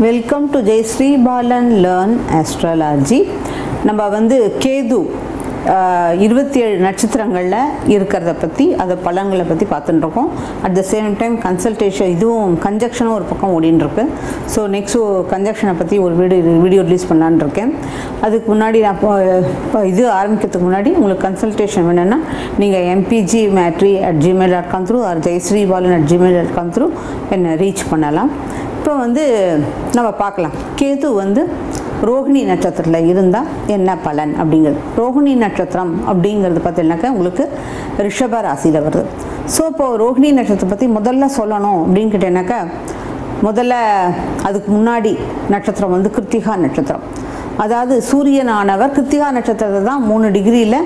welcome to Jayashree Balan learn astrology நம்ம வந்து கேது இருபத்தி ஏழு நட்சத்திரங்களில் இருக்கிறத பற்றி அதை பலன்களை பற்றி பார்த்துட்டு இருக்கோம் at the same time consultation இதுவும் கன்ஜக்ஷனும் ஒரு பக்கம் ஓடின்னு இருக்கு ஸோ நெக்ஸ்ட் கன்ஜக்ஷனை பற்றி ஒரு வீடியோ வீடியோ ரிலீஸ் பண்ணலான்னு இருக்கேன் அதுக்கு முன்னாடி நான் இப்போ இப்போ இது ஆரம்பிக்கிறதுக்கு முன்னாடி உங்களுக்கு கன்சல்டேஷன் வேணும்னா நீங்கள் எம்பிஜி மேட்ரி at Gmail dot com through or Jayashree Balan at Gmail dot com through என்னை ரீச் பண்ணலாம் இப்போ வந்து நம்ம பார்க்கலாம் கேது வந்து ரோகிணி நட்சத்திரத்தில் இருந்தால் என்ன பலன் அப்படிங்கிறது ரோகிணி நட்சத்திரம் அப்படிங்கிறது பார்த்தீங்கன்னாக்கா உங்களுக்கு ரிஷப ராசியில் வருது ஸோ இப்போ ரோகிணி நட்சத்திரத்தை பற்றி முதல்ல சொல்லணும் அப்படின்னு கேட்டேன்னாக்கா முதல்ல அதுக்கு முன்னாடி நட்சத்திரம் வந்து கிருத்திகா நட்சத்திரம் அதாவது சூரியனானவர் கிருத்திகா நட்சத்திரத்தை தான் மூணு டிகிரியில்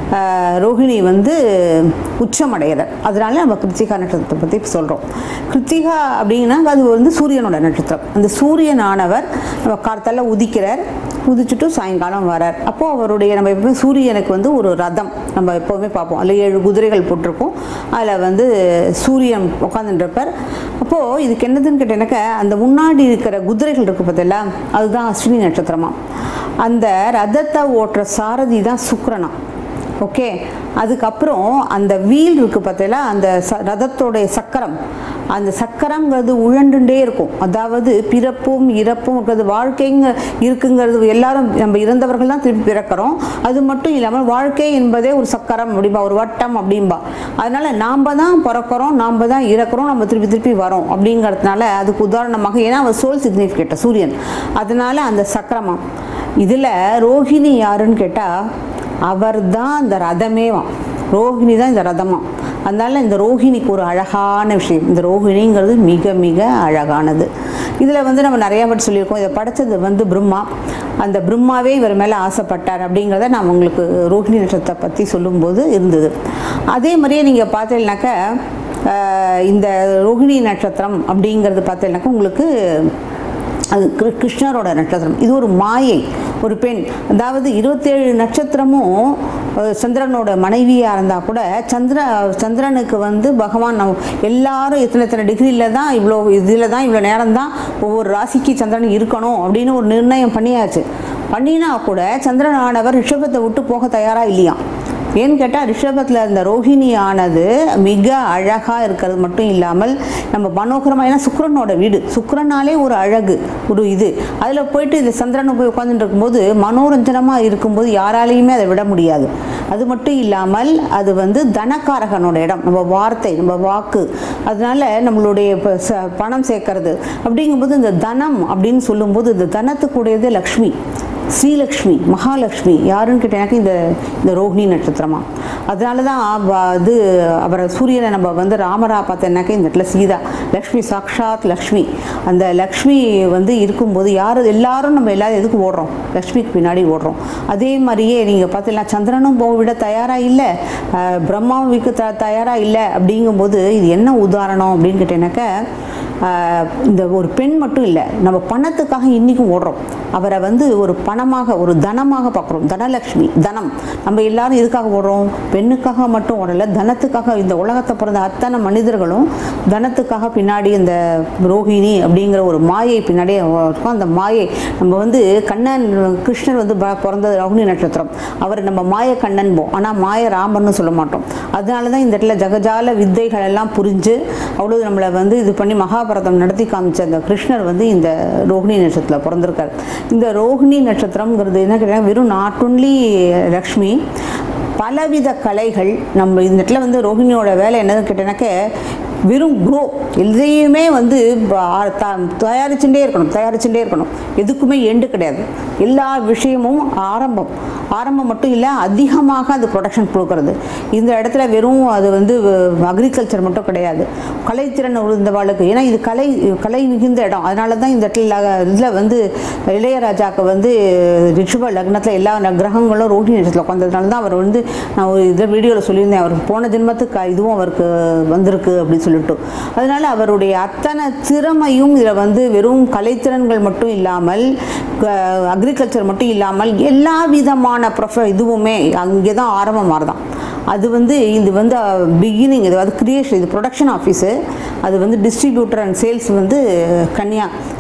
ரோஹிணி வந்து உச்சமடைகிறார் அதனால நம்ம கிருத்திகா நட்சத்திரத்தை பற்றி சொல்கிறோம் கிருத்திகா அப்படின்னா அது வந்து சூரியனோட நட்சத்திரம் அந்த சூரியனானவர் நம்ம காலத்தால் உதிக்கிறார் உதிச்சுட்டு சாயங்காலம் வரார் அப்போது அவருடைய நம்ம எப்பவுமே சூரியனுக்கு வந்து ஒரு ரதம் நம்ம எப்போவுமே பார்ப்போம் அதில் ஏழு குதிரைகள் போட்டிருக்கோம் அதில் வந்து சூரியன் உட்காந்துருப்பார் அப்போது இதுக்கு என்னதுன்னு கேட்டேனாக்கா அந்த முன்னாடி இருக்கிற குதிரைகள் இருக்குது பார்த்தீங்களா அதுதான் அஸ்வினி நட்சத்திரமா அந்த ரதத்தை ஓட்டுற சாரதி தான் சுக்கிரனா ஓகே அதுக்கப்புறம் அந்த வீல் இருக்குது பார்த்தீங்களா அந்த ச ரதத்தோடைய சக்கரம் அந்த சக்கரங்கிறது உழண்டுண்டே இருக்கும் அதாவது பிறப்பும் இறப்பும் இருக்கிறது வாழ்க்கைங்க இருக்குங்கிறது எல்லாரும் நம்ம இறந்தவர்கள் தான் திருப்பி பிறக்கிறோம் அது மட்டும் இல்லாமல் வாழ்க்கை என்பதே ஒரு சக்கரம் அப்படிம்பா ஒரு வட்டம் அப்படிம்பா அதனால நாம் தான் பிறக்கிறோம் நாம் தான் இறக்குறோம் நம்ம திருப்பி திருப்பி வரோம் அப்படிங்கிறதுனால அதுக்கு உதாரணமாக ஏன்னா அவர் சோல் சிக்னிஃபிகேட்ட சூரியன் அதனால அந்த சக்கரமா இதில் ரோஹிணி யாருன்னு கேட்டால் அவர் தான் இந்த ரதமேவாம் ரோஹிணி தான் இந்த ரதமா அதனால இந்த ரோஹிணிக்கு ஒரு அழகான விஷயம் இந்த ரோஹிணிங்கிறது மிக மிக அழகானது இதில் வந்து நம்ம நிறையா பற்றி சொல்லியிருக்கோம் இதை படைச்சது வந்து பிரம்மா அந்த பிரம்மாவே இவர் மேலே ஆசைப்பட்டார் அப்படிங்கிறத நான் உங்களுக்கு ரோஹிணி நட்சத்திரத்தை பற்றி சொல்லும்போது இருந்தது அதே மாதிரியே நீங்கள் பார்த்தீங்கன்னாக்கா இந்த ரோஹிணி நட்சத்திரம் அப்படிங்கிறது பார்த்தீங்கன்னாக்கா உங்களுக்கு அது கிரு கிருஷ்ணரோட நட்சத்திரம் இது ஒரு மாயை ஒரு பெண் அதாவது இருபத்தேழு நட்சத்திரமும் சந்திரனோட மனைவியாக இருந்தால் கூட சந்திர சந்திரனுக்கு வந்து பகவான் நம்ம எல்லாரும் இத்தனை இத்தனை டிகிரியில் தான் இவ்வளோ இதில் தான் இவ்வளோ நேரம் தான் ஒவ்வொரு ராசிக்கு சந்திரன் இருக்கணும் அப்படின்னு ஒரு நிர்ணயம் பண்ணியாச்சு பண்ணினா கூட சந்திரன் ஆனவர் ரிஷபத்தை விட்டு போக தயாராக இல்லையா ஏன்னு கேட்டால் ரிஷபத்தில் இந்த ரோஹிணி ஆனது மிக அழகாக இருக்கிறது மட்டும் இல்லாமல் நம்ம மனோகரமாக ஏன்னா சுக்கரனோட வீடு சுக்கரனாலே ஒரு அழகு ஒரு இது அதில் போயிட்டு இந்த சந்திரனை போய் உட்காந்துட்டு இருக்கும்போது மனோரஞ்சனமாக இருக்கும்போது யாராலையுமே அதை விட முடியாது அது மட்டும் இல்லாமல் அது வந்து தனக்காரகனோட இடம் நம்ம வார்த்தை நம்ம வாக்கு அதனால நம்மளுடைய இப்போ ச பணம் சேர்க்கறது அப்படிங்கும்போது இந்த தனம் அப்படின்னு சொல்லும்போது இந்த தனத்துக்குடையது லக்ஷ்மி ஸ்ரீலக்ஷ்மி மகாலட்சுமி யாருன்னு கேட்டேனாக்கா இந்த இந்த ரோஹிணி நட்சத்திரமா அதனால தான் இது அவரை சூரியனை நம்ம வந்து ராமரா பார்த்தோன்னாக்கா இந்த இடத்துல சீதா லக்ஷ்மி சாக்ஷாத் லக்ஷ்மி அந்த லக்ஷ்மி வந்து இருக்கும்போது யார் எல்லாரும் நம்ம எல்லாரும் எதுக்கு ஓடுறோம் லக்ஷ்மிக்கு பின்னாடி ஓடுறோம் அதே மாதிரியே நீங்கள் பார்த்தீங்கன்னா சந்திரனும் போக விட தயாராக இல்லை பிரம்மாவும் விற்க த தயாராக இல்லை அப்படிங்கும்போது இது என்ன உதாரணம் அப்படின்னு கேட்டேனாக்கா இந்த ஒரு பெண் மட்டும் இல்லை நம்ம பணத்துக்காக இன்றைக்கும் ஓடுறோம் அவரை வந்து ஒரு பணமாக ஒரு தனமாக பார்க்குறோம் தனலக்ஷ்மி தனம் நம்ம எல்லாரும் எதுக்காக ஓடுறோம் பெண்ணுக்காக மட்டும் ஓடலை தனத்துக்காக இந்த உலகத்தை பிறந்த அத்தனை மனிதர்களும் தனத்துக்காக பின்னாடி இந்த ரோஹிணி அப்படிங்கிற ஒரு மாயை பின்னாடியே இருக்கும் அந்த மாயை நம்ம வந்து கண்ணன் கிருஷ்ணர் வந்து பிறந்தது ரோஹிணி நட்சத்திரம் அவர் நம்ம மாய கண்ணன் போ ஆனால் மாய ராமர்னு சொல்ல மாட்டோம் அதனால தான் இந்த இடத்துல ஜகஜால வித்தைகள் எல்லாம் புரிஞ்சு அவ்வளோ நம்மளை வந்து இது பண்ணி மகாபாரதம் நடத்தி காமிச்ச அந்த கிருஷ்ணர் வந்து இந்த ரோஹிணி நட்சத்திரத்தில் பிறந்திருக்கார் இந்த ரோஹிணி நட்சத்திரம்ங்கிறது என்ன கேட்டால் வெறும் நாட் ஒன்லி லக்ஷ்மி பலவித கலைகள் நம்ம இந்த இடத்துல வந்து ரோஹிணியோட வேலை என்னதுன்னு கேட்டேனாக்க வெறும் க்ரோ எதையுமே வந்து தயாரிச்சுட்டே இருக்கணும் தயாரிச்சுட்டே இருக்கணும் எதுக்குமே எண்டு கிடையாது எல்லா விஷயமும் ஆரம்பம் ஆரம்பம் மட்டும் இல்லை அதிகமாக அது ப்ரொடக்ஷன் கொடுக்கறது இந்த இடத்துல வெறும் அது வந்து அக்ரிகல்ச்சர் மட்டும் கிடையாது கலைத்திறன் உழுந்தவாளுக்கு ஏன்னா இது கலை கலை மிகுந்த இடம் அதனால தான் இந்த இடத்துல இதில் வந்து இளையராஜாவுக்கு வந்து ரிஷப லக்னத்தில் எல்லா கிரகங்களும் ரோஹிணி நட்சத்திரத்தில் உட்காந்ததுனால தான் அவர் வந்து நான் ஒரு இதில் வீடியோவில் சொல்லியிருந்தேன் அவருக்கு போன ஜென்மத்துக்கு இதுவும் அவருக்கு வந்திருக்கு அப்படின்னு சொல்லிட்டு அதனால அவருடைய அத்தனை திறமையும் இதில் வந்து வெறும் கலைத்திறன்கள் மட்டும் இல்லாமல் அக்ரிகல்ச்சர் மட்டும் இல்லாமல் எல்லா விதமான ப்ரொஃப இதுவுமே அங்கே தான் ஆரம்பமாக தான் அது வந்து இது வந்து பிகினிங் இது வந்து கிரியேஷன் இது ப்ரொடக்ஷன் ஆஃபீஸு அது வந்து டிஸ்ட்ரிபியூட்டர் அண்ட் சேல்ஸ் வந்து கன்யா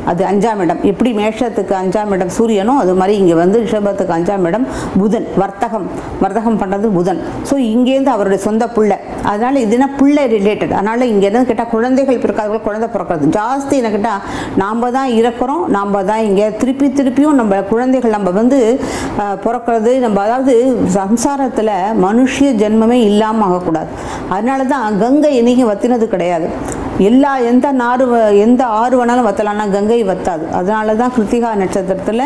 அது அஞ்சாம் இடம் எப்படி மேஷத்துக்கு அஞ்சாம் இடம் சூரியனோ அது மாதிரி இங்கே வந்து ரிஷபத்துக்கு அஞ்சாம் இடம் புதன் வர்த்தகம் வர்த்தகம் பண்ணுறது புதன் ஸோ இங்கேருந்து அவருடைய சொந்த புள்ளை அதனால இது என்ன புள்ளை ரிலேட்டட் அதனால இங்கே என்ன கேட்டால் குழந்தைகள் பிறக்காதவர்கள் குழந்தை பிறக்கிறது ஜாஸ்தி என்ன கேட்டால் நாம் தான் இறக்குறோம் நாம் தான் இங்கே திருப்பி திருப்பியும் நம்ம குழந்தைகள் நம்ம வந்து அஹ், பிறக்கிறது நம்ம அதாவது சம்சாரத்தில் மனுஷ ஜென்மமே இல்லாமல் ஆகக்கூடாது அதனால தான் கங்கை என்னைக்கும் வத்தினது கிடையாது எல்லா எந்த நாறு வ- எந்த ஆறு வேணாலும் வத்தலாம்னா கங்கை வத்தாது அதனால தான் கிருத்திகா நட்சத்திரத்தில்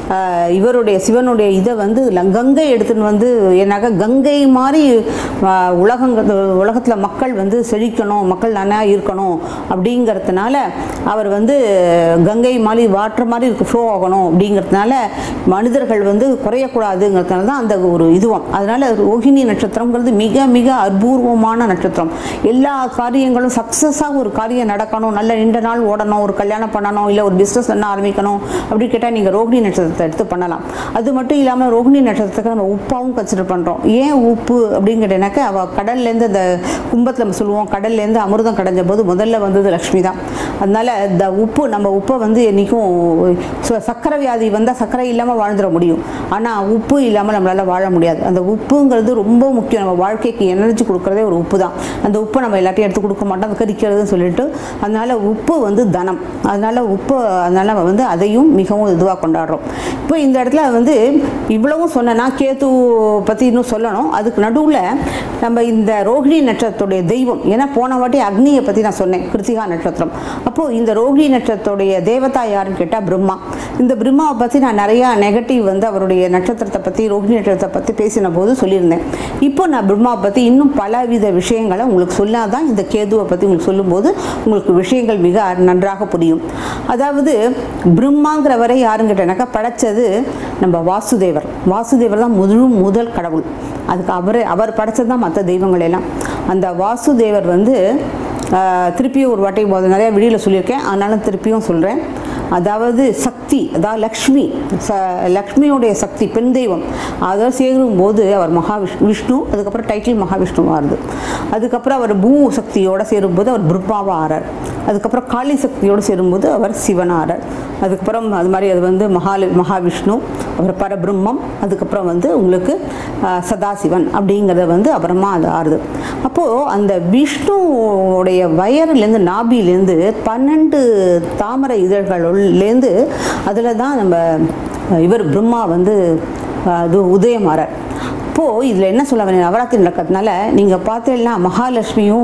இவருடைய சிவனுடைய இதை வந்து ல- கங்கை எடுத்துன்னு வந்து ஏன்னாக்கா கங்கை மாதிரி ஆஹ், உலகங்க உலகத்தில் மக்கள் வந்து செழிக்கணும் மக்கள் நல்லா இருக்கணும் அப்படிங்கிறதுனால அவர் வந்து கங்கை மாதிரி வாட்டர் மாதிரி இருக்கு ஃப்ளோ ஆகணும் அப்படிங்கிறதுனால மனிதர்கள் வந்து குறையக்கூடாதுங்கிறதுனால தான் அந்த ஒரு இதுவும் அதனால ரோஹிணி நட்சத்திரங்கிறது மிக மிக அபூர்வமான நட்சத்திரம் எல்லா காரியங்களும் சக்ஸஸாக ஒரு காரியம் நடக்கணும் நல்ல நீண்ட நாள் ஓடணும் ஒரு கல்யாணம் பண்ணணும் இல்லை ஒரு பிஸ்னஸ் என்ன ஆரம்பிக்கணும் அப்படி கேட்டால் நீங்கள் ரோகிணி நட்சத்திரத்தை எடுத்து பண்ணலாம் அது மட்டும் இல்லாமல் ரோகிணி நட்சத்திரத்துக்கு நம்ம உப்பாவும் கன்சிடர் பண்ணுறோம் ஏன் உப்பு அப்படின்னு கேட்டேனாக்கா அவள் கடல்லேருந்து அந்த கும்பத்தில் நம்ம சொல்லுவோம் கடல்லேருந்து அமிர்தம் கடைஞ்ச போது முதல்ல வந்தது லக்ஷ்மி தான் அதனால இந்த உப்பு நம்ம உப்பை வந்து என்றைக்கும் சு- சக்கரை வியாதி வந்தால் சர்க்கரை இல்லாமல் வாழ்ந்துட முடியும் ஆனால் உப்பு இல்லாமல் நம்மளால் வாழ முடியாது அந்த உப்புங்கிறது ரொம்ப முக்கியம் நம்ம வாழ்க்கைக்கு எனர்ஜி கொடுக்குறதே ஒரு உப்பு தான் அந்த உப்பை நம்ம எல்லாத்தையும் எடுத்து கொடுக்க மாட்டோம் அது கரிக்கிறதுன்னு சொல்லிட்டு அதனால உப்பு வந்து தனம் அதனால உப்பு அதனால நம்ம வந்து அதையும் மிகவும் இதுவாக கொண்டாடுறோம் இப்போ இந்த இடத்துல வந்து இவ்வளவும் சொன்னேன்னா கேத்து பற்றி இன்னும் சொல்லணும் அதுக்கு நடுவில் நம்ம இந்த ரோகிணி நட்சத்திரத்துடைய தெய்வம் ஏன்னா போன வாட்டி அக்னியை பற்றி நான் சொன்னேன் கிருத்திகா நட்சத்திரம் அப்போது இந்த ரோகிணி நட்சத்திரத்துடைய தேவதா யாருன்னு கேட்டால் பிரம்மா இந்த பிரம்மாவை பற்றி நான் நிறையா நெகட்டிவ் வந்து அவருடைய நட்சத்திரத்தை பற்றி ரோகிணி நட்சத்திரத்தை பற்றி பேசின போது சொல்லியிருந்தேன் இப்போ நான் பிரம்மாவை பற்றி இன்னும் பலவித விஷயங்களை உங்களுக்கு சொல்லாதான் இந்த கேதுவை பற்றி உங்களுக்கு சொல்லும்போது உங்களுக்கு விஷயங்கள் மிக நன்றாக புரியும் அதாவது பிரம்மாங்கிறவரை யாருன்னு கேட்டேனாக்கா படைச்சது நம்ம வாசுதேவர் வாசுதேவர் தான் முதல் முதல் கடவுள் அதுக்கு அவரே அவர் படைச்சது தான் மற்ற தெய்வங்கள் எல்லாம் அந்த வாசுதேவர் வந்து ஆஹ், திருப்பியும் ஒரு வாட்டி போது நிறைய வீடியோவில் சொல்லியிருக்கேன் அதனால திருப்பியும் சொல்கிறேன் அதாவது சக்தி அதாவது லக்ஷ்மி ச லக்ஷ்மியுடைய சக்தி பெண் தெய்வம் அதை சேரும்போது அவர் மகாவிஷ் விஷ்ணு அதுக்கப்புறம் டைட்டில் மகாவிஷ்ணு ஆறுது அதுக்கப்புறம் அவர் பூ சக்தியோடு சேரும்போது அவர் பிரம்மாவா ஆறார் அதுக்கப்புறம் காளி சக்தியோடு சேரும்போது அவர் சிவன் ஆறார் அதுக்கப்புறம் அது மாதிரி அது வந்து மகாலி மகாவிஷ்ணு அப்புறம் பரபிரம்மம் அதுக்கப்புறம் வந்து உங்களுக்கு ஆஹ், சதாசிவன் அப்படிங்கிறத வந்து அப்புறமா அது ஆறுது அப்போது அந்த விஷ்ணுவுடைய வயர்லேருந்து நாபிலேருந்து பன்னெண்டு தாமரை இதழ்கள்லேருந்து அதில் தான் நம்ம இவர் பிரம்மா வந்து ஆஹ், இது உதயமாறார் இப்போது இதில் என்ன சொல்ல வரேன் நவராத்திரி நடக்கிறதுனால நீங்கள் பார்த்தீங்கன்னா மகாலட்சுமியும்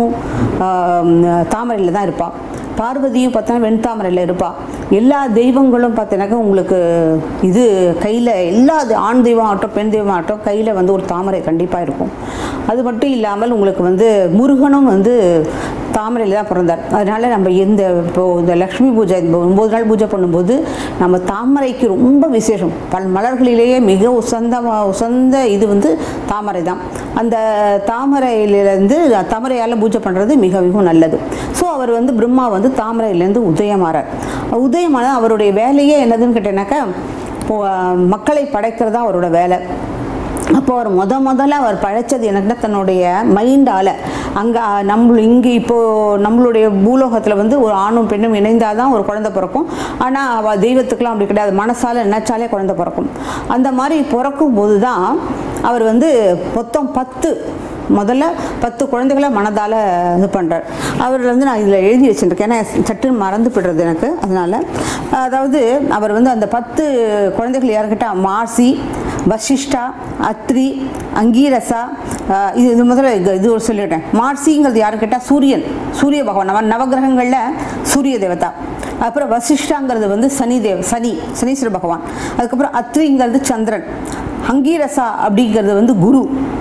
தாமரையில் தான் இருப்பாள் பார்வதியும் பார்த்தோன்னா வெண்தாமரையில் இருப்பாள் எல்லா தெய்வங்களும் பார்த்தீங்கன்னாக்கா உங்களுக்கு இது கையில் எல்லா தெ- ஆண் தெய்வம் ஆகட்டும் பெண் தெய்வம் ஆகட்டும் கையில் வந்து ஒரு தாமரை கண்டிப்பாக இருக்கும் அது மட்டும் இல்லாமல் உங்களுக்கு வந்து முருகனும் வந்து தாமரையில் தான் பிறந்தார் அதனால நம்ம எந்த இப்போ இந்த லக்ஷ்மி பூஜை இந்த ஒன்பது நாள் பூஜை பண்ணும்போது நம்ம தாமரைக்கு ரொம்ப விசேஷம் பல் மலர்களிலேயே மிக உசந்த உசந்த இது வந்து தாமரை தான் அந்த தாமரையிலேருந்து தாமரையால் பூஜை பண்ணுறது மிக மிகவும் நல்லது ஸோ அவர் வந்து பிரம்மா வந்து தாமரையிலேருந்து உதயமாறார் உதயமான அவருடைய வேலையே என்னதுன்னு கேட்டேனாக்கா இப்போ மக்களை படைக்கிறது தான் அவரோட வேலை அப்போ அவர் முத முதல்ல அவர் படைச்சது எனக்குன்னா தன்னுடைய மைண்டால் அங்கே நம்ம இங்கே இப்போது நம்மளுடைய பூலோகத்தில் வந்து ஒரு ஆணும் பெண்ணும் இணைந்தால் தான் ஒரு குழந்தை பிறக்கும் ஆனால் அவள் தெய்வத்துக்கெலாம் அப்படி கிடையாது மனசால நினச்சாலே குழந்தை பிறக்கும் அந்த மாதிரி பிறக்கும் போது தான் அவர் வந்து மொத்தம் பத்து முதல்ல பத்து குழந்தைகளை மனதால் இது பண்ணுறார் அவர் வந்து நான் இதில் எழுதி வச்சுருக்கேன் ஏன்னா சட்டுன்னு மறந்து போய்டுறது எனக்கு அதனால் அதாவது அவர் வந்து அந்த பத்து குழந்தைகள் யாருக்கிட்ட மாசி வசிஷ்டா அத்ரி அங்கீரசா ஆஹ் இது இது முதல்ல இது இது ஒரு சொல்லிட்டேன் மார்சிங்கிறது யாரு கேட்டால் சூரியன் சூரிய பகவான் நவ நவகிரகங்களில் சூரிய தேவதா அப்புறம் வசிஷ்டாங்கிறது வந்து சனி தேவ சனி சனீஸ்வர பகவான் அதுக்கப்புறம் அத்ரிங்கிறது சந்திரன் அங்கீரசா அப்படிங்கிறது வந்து குரு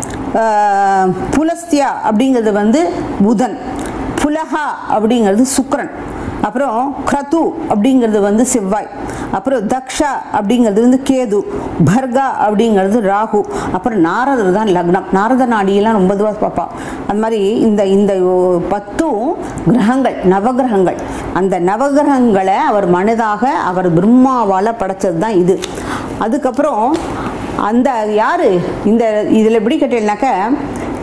ஆஹ் புலஸ்தியா அப்படிங்கிறது வந்து புதன் புலஹா அப்படிங்கிறது சுக்கிரன் அப்புறம் கிரது அப்படிங்கிறது வந்து செவ்வாய் அப்புறம் தக்ஷா அப்படிங்கிறது வந்து கேது பர்கா அப்படிங்கிறது ராகு அப்புறம் நாரதர் தான் லக்னம் நாரத நாடியெல்லாம் ரொம்ப இதுவாக பார்ப்பா அந்த மாதிரி இந்த இந்த பத்தும் கிரகங்கள் நவகிரகங்கள் அந்த நவகிரகங்களை அவர் மனதாக அவர் பிரம்மாவால் படைச்சது தான் இது அதுக்கப்புறம் அந்த யாரு இந்த இதில் எப்படி கேட்டீங்கன்னாக்க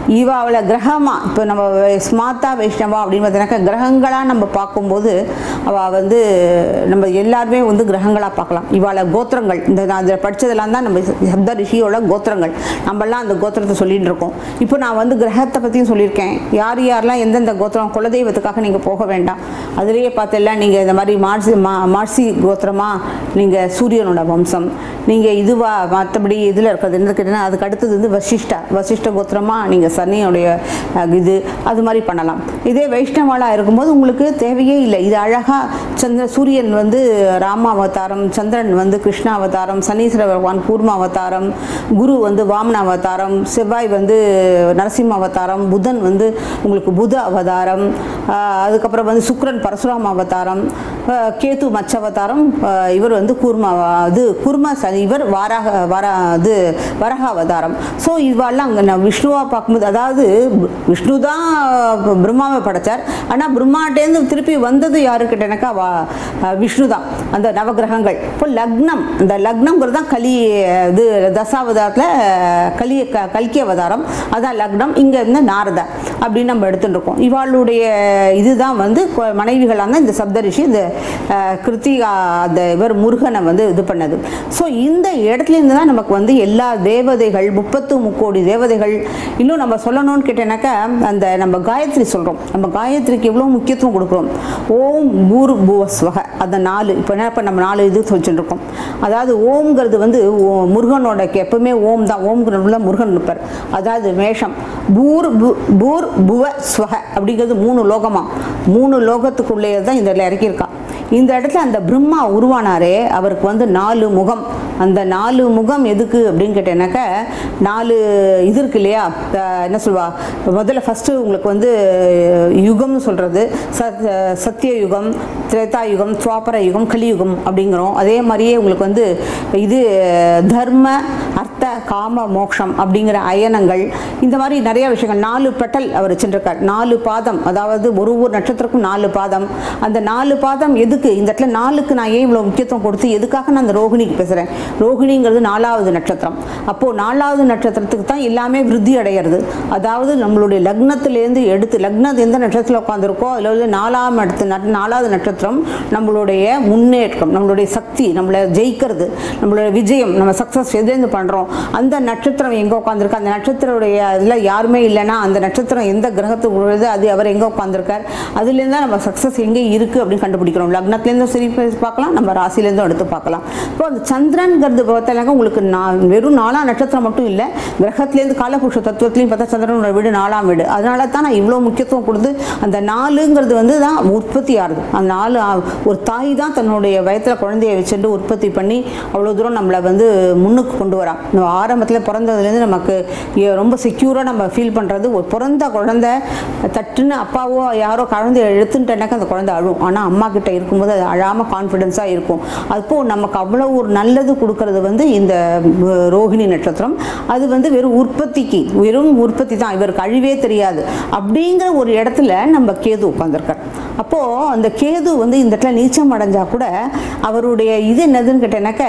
இவாவில் கிரகமா இப்போ நம்ம ஸ்மார்த்தா வைஷ்ணவா அப்படின்னு பார்த்தீங்கன்னாக்கா கிரகங்களாக நம்ம பார்க்கும்போது அவள் வந்து நம்ம எல்லாருமே வந்து கிரகங்களாக பார்க்கலாம் இவாள கோத்திரங்கள் இந்த நான் அதில் படித்ததெல்லாம் தான் நம்ம சப்த ரிஷியோட கோத்திரங்கள் நம்மலாம் அந்த கோத்திரத்தை சொல்லிட்டு இருக்கோம் இப்போ நான் வந்து கிரகத்தை பற்றியும் சொல்லியிருக்கேன் யார் யாரெல்லாம் எந்தெந்த கோத்திரம் குலதெய்வத்துக்காக நீங்கள் போக வேண்டாம் அதுலேயே பார்த்தெல்லாம் நீங்கள் இந்த மாதிரி மார்சி மா மார்சி கோத்திரமா நீங்கள் சூரியனோட வம்சம் நீங்கள் இதுவா மற்றபடி இதில் இருக்கிறது என்ன கேட்டீங்கன்னா அதுக்கு அடுத்தது வந்து வசிஷ்டா வசிஷ்ட கோத்திரமா நீங்கள் சன்னியுடைய அஹ், இது அது மாதிரி பண்ணலாம் இதே வைஷ்ணவாளாக இருக்கும்போது உங்களுக்கு தேவையே இல்லை இது அழகாக சந்திர சூரியன் வந்து ராம அவதாரம் சந்திரன் வந்து கிருஷ்ண அவதாரம் சனீஸ்வர பகவான் கூர்ம அவதாரம் குரு வந்து வாமன அவதாரம் செவ்வாய் வந்து நரசிம்ம அவதாரம் புதன் வந்து உங்களுக்கு புத அவதாரம் ஆஹ் அதுக்கப்புறம் வந்து சுக்கிரன் பரசுராம அவதாரம் ஆஹ் கேது மச்ச அவதாரம் ஆஹ் இவர் வந்து கூர்ம அவ- இது குர்ம சனி இவர் வாராக வாரா இது வரக அவதாரம் ஸோ இவாள்லாம் அங்கே நான் விஷ்ணுவாக பார்க்கும்போது அதாவது விஷ்ணு தான் பிரம்மாவை படைச்சார் ஆனால் பிரம்மாட்டேருந்து திருப்பி வந்தது யாரு கேட்டேனாக்கா வா அஹ் விஷ்ணு தான் அந்த நவகிரகங்கள் இப்போ லக்னம் அந்த லக்னம்ங்கிறது தான் கலி இது தசாவதாரத்தில் கலி க கல்கி அவதாரம் அதான் லக்னம் இங்கே இருந்து நாரதா அப்படின்னு நம்ம எடுத்துட்டு இருக்கோம் இவாளுடைய இதுதான் வந்து கொ- மனைவிகளான இந்த சப்தரிஷி இந்த அஹ், கிருத்திகா அந்த இவர் முருகனை வந்து இது பண்ணது ஸோ இந்த இடத்துல இருந்து தான் நமக்கு வந்து எல்லா தேவதைகள் முப்பத்து முக்கோடி தேவதைகள் இன்னும் நம்ம சொல்லணும்னு கேட்டேனாக்கா அந்த நம்ம காயத்ரி சொல்கிறோம் நம்ம காயத்ரிக்கு எவ்வளோ முக்கியத்துவம் கொடுக்குறோம் ஓம் பூர் புவஸ்வக அந்த நாலு இப்போ என்ன இப்போ நம்ம நாலு இது சொல்லிட்டு இருக்கோம் அதாவது ஓம்ங்கிறது வந்து ஓ- முருகனோட கே- எப்பவுமே ஓம் தான் ஓம்ங்கிறதுல முருகன் இருப்பார் அதாவது மேஷம் பூர் பு- பூர் புவ ஸ்வக அப்படிங்கிறது மூணு லோகமா மூணு லோகத்துக்குள்ளே தான் இந்த இடத்துல இறக்கியிருக்கான் இந்த இடத்துல அந்த பிரம்மா உருவானாரே அவருக்கு வந்து நாலு முகம் அந்த நாலு முகம் எதுக்கு அப்படின்னு கேட்டேனாக்கா நாலு இது இருக்கு இல்லையா அஹ் என்ன சொல்வா முதல்ல ஃபஸ்ட்டு உங்களுக்கு வந்து யுகம்னு சொல்கிறது சத் சத்திய யுகம் திரேதா யுகம் துவாபர யுகம் கலியுகம் அப்படிங்கிறோம் அதே மாதிரியே உங்களுக்கு வந்து இது தர்ம அர்த்த காம மோக்ஷம் அப்படிங்கிற அயனங்கள் இந்த மாதிரி நிறைய விஷயங்கள் நாலு பெட்டல் அவர் வச்சுருக்கார் நாலு பாதம் அதாவது ஒரு ஒரு நட்சத்திரக்கும் நாலு பாதம் அந்த நாலு பாதம் எதுக்கு இந்த இடத்துல நாலுக்கு நான் ஏன் இவ்வளோ முக்கியத்துவம் கொடுத்து எதுக்காக நான் அந்த ரோகிணிக்கு பேசுகிறேன் ரோகிணிங்கிறது நாலாவது நட்சத்திரம் அப்போது நாலாவது நட்சத்திரத்துக்கு தான் எல்லாமே விருத்தி அடையிறது அதாவது நம்மளுடைய லக்னத்திலேருந்து எடுத்து லக்னம் எந்த நட்சத்திரத்தில் உட்காந்துருக்கோ அதில் வந்து நாலாம் இடத்து நட்- நாலாவது நட்சத்திரம் நம்மளுடைய முன்னேற்றம் நம்மளுடைய சக்தி நம்மளை ஜெயிக்கிறது நம்மளுடைய விஜயம் நம்ம சக்ஸஸ் எதுலேருந்து பண்ணுறோம் அந்த நட்சத்திரம் எங்கே உட்காந்துருக்கு அந்த நட்சத்திரவுடைய இதில் யாருமே இல்லைன்னா அந்த நட்சத்திரம் எந்த கிரகத்துக்கு உள்ளது அது அவர் எங்கே உட்காந்துருக்கார் அதுலேருந்து தான் நம்ம சக்ஸஸ் எங்கே இருக்குது அப்படின்னு கண்டுபிடிக்கிறோம் லக்னத்துலேருந்தும் சரி பே- பார்க்கலாம் நம்ம ராசிலேருந்தும் எடுத்து பார்க்கலாம் இப்போ அந்த சந்திரன்கிறது பார்த்தாலாக்க உங்களுக்கு நான் வெறும் நாலாம் நட்சத்திரம் மட்டும் இல்லை கிரகத்துலேருந்து காலபுருஷ தத்துவத்துலையும் பார்த்தா சந்திரனோட வீடு நாலாம் வீடு அதனால தான் நான் இவ்வளோ முக்கியத்துவம் கொடுத்து அந்த நாலுங்கிறது வந்து தான் உற்பத்தி ஆகுது அந்த நாலு ஆ, ஒரு தாய் தான் தன்னுடைய வயத்தில் குழந்தைய வச்சுட்டு உற்பத்தி பண்ணி அவ்வளோ தூரம் நம்மளை வந்து முன்னுக்கு கொண்டு வரா நம்ம ஆரம்பத்தில் பிறந்ததுலேருந்து நமக்கு எ- ரொம்ப செக்யூராக நம்ம ஃபீல் பண்ணுறது ஒரு பிறந்த குழந்தை தட்டுன்னு அப்பாவோ யாரோ குழந்தைய எடுத்துட்டேனாக்கா அந்த குழந்தை அழும் ஆனால் அம்மா கிட்ட இருக்கும்போது அது அழாமல் கான்ஃபிடென்ஸாக இருக்கும் அப்போ நமக்கு அவ்வளோ ஒரு நல்லது கொடுக்கறது வந்து இந்த அஹ், ரோகிணி நட்சத்திரம் அது வந்து வெறும் உற்பத்திக்கு வெறும் உற்பத்தி தான் இவருக்கு அழிவே தெரியாது அப்படிங்கிற ஒரு இடத்துல நம்ம கேது உட்காந்துருக்கார் அப்போது அந்த கேது வந்து இந்த இடத்துல நீச்சம் அடைஞ்சா கூட அவருடைய இது என்னதுன்னு கேட்டேனாக்க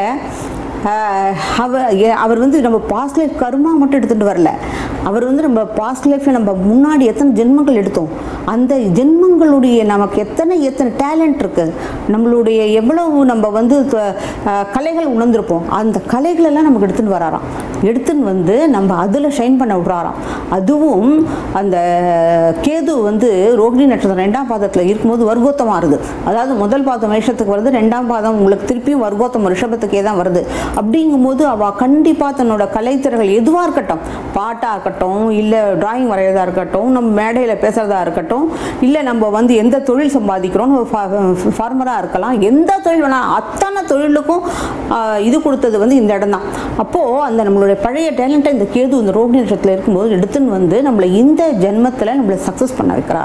ஆஹ் அவர் எ- அவர் வந்து நம்ம பாஸ்ட் லைஃப் கர்மா மட்டும் எடுத்துகிட்டு வரல அவர் வந்து நம்ம பாஸ்ட் லைஃப்பில் நம்ம முன்னாடி எத்தனை ஜென்மங்கள் எடுத்தோம் அந்த ஜென்மங்களுடைய நமக்கு எத்தனை எத்தனை டேலண்ட் இருக்குது நம்மளுடைய எவ்வளவு நம்ம வந்து த- ஆஹ் கலைகள் உணர்ந்திருப்போம் அந்த கலைகளெல்லாம் நமக்கு எடுத்துன்னு வராராம் எடுத்துன்னு வந்து நம்ம அதில் ஷைன் பண்ண விட்றாராம் அதுவும் அந்த கேது வந்து ரோகிணி நட்சத்திரம் ரெண்டாம் பாதத்தில் இருக்கும்போது வர்க்கோத்தமாக வருது அதாவது முதல் பாதம் மேஷத்துக்கு வருது ரெண்டாம் பாதம் உங்களுக்கு திருப்பியும் வர்க்கோத்தம் ரிஷபத்துக்கே தான் வருது அப்படிங்கும்போது அவள் கண்டிப்பாக தன்னோட கலைத்திறர்கள் எதுவாக இருக்கட்டும் பாட்டாக இருக்கட்டும் இல்லை டிராயிங் வரைகிறதா இருக்கட்டும் நம்ம மேடையில் பேசுகிறதா இருக்கட்டும் இல்லை நம்ம வந்து எந்த தொழில் சம்பாதிக்கிறோம் ஃபார்மராக இருக்கலாம் எந்த தொழில் வேணால் அத்தனை தொழிலுக்கும் ஆஹ், இது கொடுத்தது வந்து இந்த இடம் தான் அப்போது அந்த நம்மளுடைய பழைய டேலண்ட்டை இந்த கேது இந்த ரோகிணி நட்சத்திரத்தில் இருக்கும்போது எடுத்துன்னு வந்து நம்மளை இந்த ஜென்மத்தில் நம்மளை சக்ஸஸ் பண்ண வைக்கிறாராம்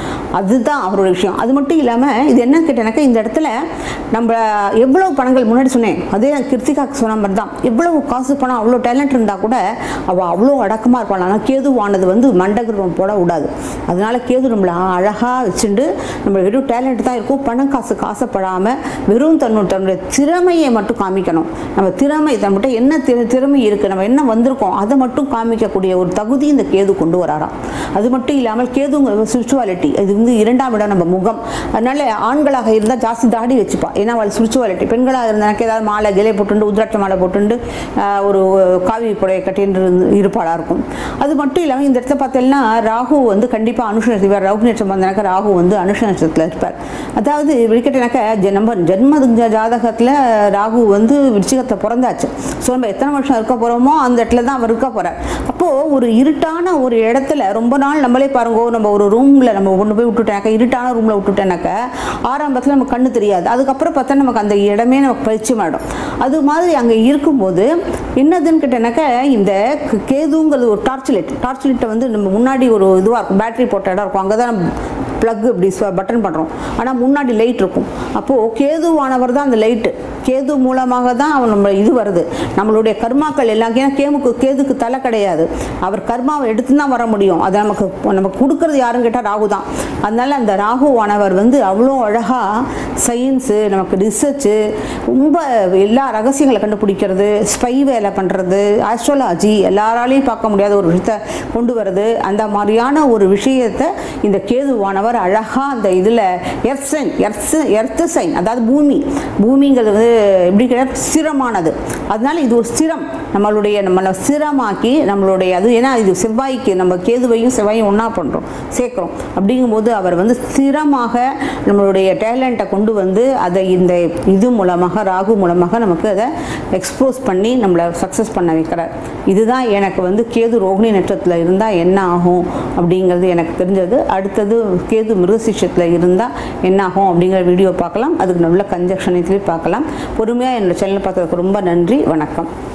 அதுதான் அவரோட விஷயம் அது மட்டும் இல்லாமல் இது என்ன கேட்டேனாக்கா இந்த இடத்துல நம்ம எவ்வளவு பணங்கள் முன்னாடி சொன்னேன் அதே நான் கிருத்திகாக்கு சொன்ன மாதிரி தான் எவ்வளவு காசு பணம் அவ்வளோ டேலண்ட் இருந்தால் கூட அவள் அவ்வளோ அடக்கமாக இருப்பாள் ஆனால் கேதுவானது வந்து மண்டகிரம் போட விடாது அதனால கேது நம்மளை அழகாக வச்சுட்டு நம்ம வெறும் டேலண்ட் தான் இருக்கும் பணம் காசுக்கு ஆசைப்படாமல் வெறும் தன்னோட தன்னுடைய திறமையை மட்டும் காமிக்கணும் நம்ம திறமை நம்மகிட்ட என்ன தி- திறமை இருக்குது நம்ம என்ன வந்திருக்கோம் அதை மட்டும் காமிக்கக்கூடிய ஒரு தகுதி இந்த கேது கொண்டு வராராம் அது மட்டும் இல்லாமல் கேதுங்க ஸ்பிரிச்சுவாலிட்டி இது வந்து இரண்டாம் இடம் நம்ம முகம் அதனால ஆண்களாக இருந்தால் ஜாஸ்தி தாடி வச்சுப்பா ஏன்னா அவள் ஸ்பிரிச்சுவாலிட்டி பெண்களாக இருந்தாக்க ஏதாவது மாலை கிளை போட்டுண்டு உத்ராட்ச மாலை போட்டுண்டு ஆஹ், ஒரு காவி புடைய கட்டின்னு இருந்து- இருப்பாளாக இருக்கும் அது மட்டும் இல்லாமல் இந்த இடத்துல பார்த்தீங்கன்னா ராகு வந்து கண்டிப்பாக அனுஷ நட்சத்திரம் ராகு நட்சத்திரம் வந்தனாக்கா ராகு வந்து அனுஷ நட்சத்திரத்தில் இருப்பார் அதாவது விழிக்கட்டினாக்கா நம்ம ஜென்ம ஜாதகத்தில் ராகு வந்து விருச்சிகத்தில் பிறந்தாச்சு ஸோ நம்ம எத்தனை வருஷம் இருக்க போகிறோமோ அந்த இடத்துல தான் அவர் இருக்க போகிறார் அப்போது ஒரு இருட்டான ஒரு இடத்துல ரொம்ப நாள் நம்மளே பாருங்க நம்ம ஒரு ரூமில் நம்ம கொண்டு போய் விட்டுட்டாக்க இருட்டான ரூமில் விட்டுட்டேனாக்க ஆரம்பத்தில் நமக்கு கண்ணு தெரியாது அதுக்கப்புறம் பார்த்தா நமக்கு அந்த இடமே நமக்கு பரிச்சயமாயிடும் அது மாதிரி அங்கே இருக்கும்போது என்னதுன்னு கேட்டேனாக்க இந்த க- கேதுங்கிறது ஒரு டார்ச் லைட் டார்ச் லைட்டை வந்து நம்ம முன்னாடி ஒரு இதுவாக இருக்கும் பேட்டரி போட்ட இடம் இருக்கும் அங்கே தான் ப்ளக் இப்படி பட்டன் பண்ணுறோம் ஆனால் முன்னாடி லைட் இருக்கும் அப்போது கேதுவானவர் தான் அந்த லைட்டு கேது மூலமாக தான் அவன் நம்ம இது வருது நம்மளுடைய கர்மாக்கள் எல்லாம் ஏன்னா கேமுக்கு கேதுக்கு தலை கிடையாது அவர் கர்மாவை எடுத்து தான் வர முடியும் அதை நமக்கு நமக்கு கொடுக்கறது யாருன்னு கேட்டால் ராகு தான் அதனால அந்த ராகுவானவர் வந்து அவ்வளோ அழகாக சயின்ஸு நமக்கு ரிசர்ச்சு ரொம்ப எல்லா ரகசியங்களை கண்டுபிடிக்கிறது ஸ்பை வேலை பண்ணுறது ஆஸ்ட்ராலஜி எல்லாராலையும் பார்க்க முடியாத ஒரு விஷயத்தை கொண்டு வர்றது அந்த மாதிரியான ஒரு விஷயத்தை இந்த கேதுவானவர் அழகாக அந்த இதில் earth sign earth earth sign அதாவது பூமி பூமிங்கிறது வந்து எப்படி கிடையாது ஸ்திரமானது அதனால இது ஒரு ஸ்திரம் நம்மளுடைய நம்மளை ஸ்திரமாக்கி நம்மளுடைய அது ஏன்னா இது செவ்வாய்க்கு நம்ம கேதுவையும் செவ்வாயும் ஒன்றா பண்ணுறோம் சேர்க்குறோம் அப்படிங்கும்போது அவர் வந்து ஸ்திரமாக நம்மளுடைய டேலண்ட்டை கொண்டு வந்து அதை இந்த இது மூலமாக ராகு மூலமாக நமக்கு அதை எக்ஸ்போஸ் பண்ணி நம்மளை சக்ஸஸ் பண்ண வைக்கிறார் இதுதான் எனக்கு வந்து கேது ரோகிணி நட்சத்திரத்தில் இருந்தால் என்ன ஆகும் அப்படிங்கிறது எனக்கு தெரிஞ்சது அடுத்தது கேது மிருகசிஷத்தில் இருந்தால் என்ன ஆகும் அப்படிங்கிற வீடியோ பார்க்கலாம் அதுக்கு நல்ல கன்ஜெக்ஷன் இதுலேயும் பார்க்கலாம் பொறுமையாக என்னோட சேனல் பார்த்ததுக்கு ரொம்ப நன்றி வணக்கம்